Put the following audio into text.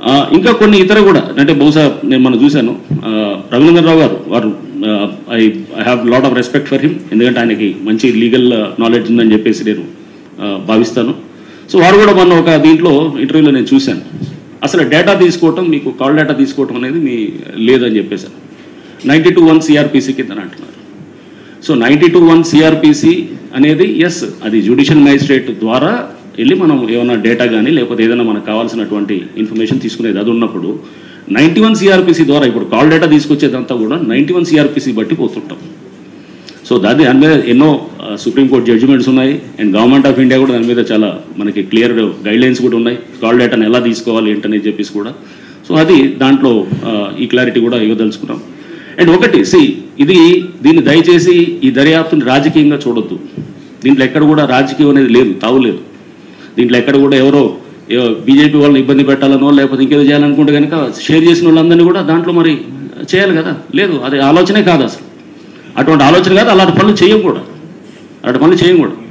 ఆ, ఇంకా కొన్ని ఇతర కూడా అంటే బహుశా నేను మనం చూశాను ఆ, రఘునందన్ రావు గారు వారు I I have lot of respect for him ఎందుకంటే ఆయనకి మంచి లీగల్ నాలెడ్జ్ ఉందని చెప్పేసి నేను ఆ, భావిస్తాను సో వారు కూడా మొన్న ఒక దీంట్లో ఇంటర్వ్యూలో నేను చూశాను అసలు డేటా తీసుకోవటం మీకు కాల్ డేటా తీసుకోవటం అనేది మీ లేదని చెప్పేశాను నైంటీ టు వన్ సిఆర్పిసి కింద అంటున్నారు so ninety two one CrPC అనేది ఎస్ అది జ్యుడిషియల్ మ్యాజిస్ట్రేట్ ద్వారా వెళ్ళి మనం ఏమైనా డేటా కానీ లేకపోతే ఏదైనా మనకు కావాల్సినటువంటి ఇన్ఫర్మేషన్ తీసుకునేది అది ఉన్నప్పుడు నైంటీ వన్ సిఆర్పిసి ద్వారా ఇప్పుడు కాల్ డేటా తీసుకొచ్చేదంతా కూడా నైంటీ వన్ సిఆర్పిసి బట్టి పోతుంటాం సో దాని దాని మీద ఎన్నో సుప్రీంకోర్టు జడ్జిమెంట్స్ ఉన్నాయి అండ్ గవర్నమెంట్ ఆఫ్ ఇండియా కూడా దాని మీద చాలా మనకి క్లియర్ గైడ్ లైన్స్ కూడా ఉన్నాయి కాల్ డేటాను ఎలా తీసుకోవాలి ఏంటనేది చెప్పేసి కూడా సో అది దాంట్లో ఆ, ఈ క్లారిటీ కూడా ఇవ్వదలుచుకున్నాం అండ్ ఒకటి సి ఇది దీన్ని దయచేసి ఈ దర్యాప్తుని రాజకీయంగా చూడొద్దు దీంట్లో ఎక్కడ కూడా రాజకీయం అనేది లేదు తావు లేదు దీంట్లో ఎక్కడ కూడా ఎవరో బీజేపీ వాళ్ళని ఇబ్బంది పెట్టాలనో లేకపోతే ఇంకేదో చేయాలనుకుంటే కనుక షేర్ చేసిన వాళ్ళందరినీ కూడా దాంట్లో మరి చేయాలి కదా లేదు అది ఆలోచనే కాదు అసలు అటువంటి ఆలోచన కాదు అలాంటి పనులు చేయం కూడా అలాంటి పనులు చేయం కూడా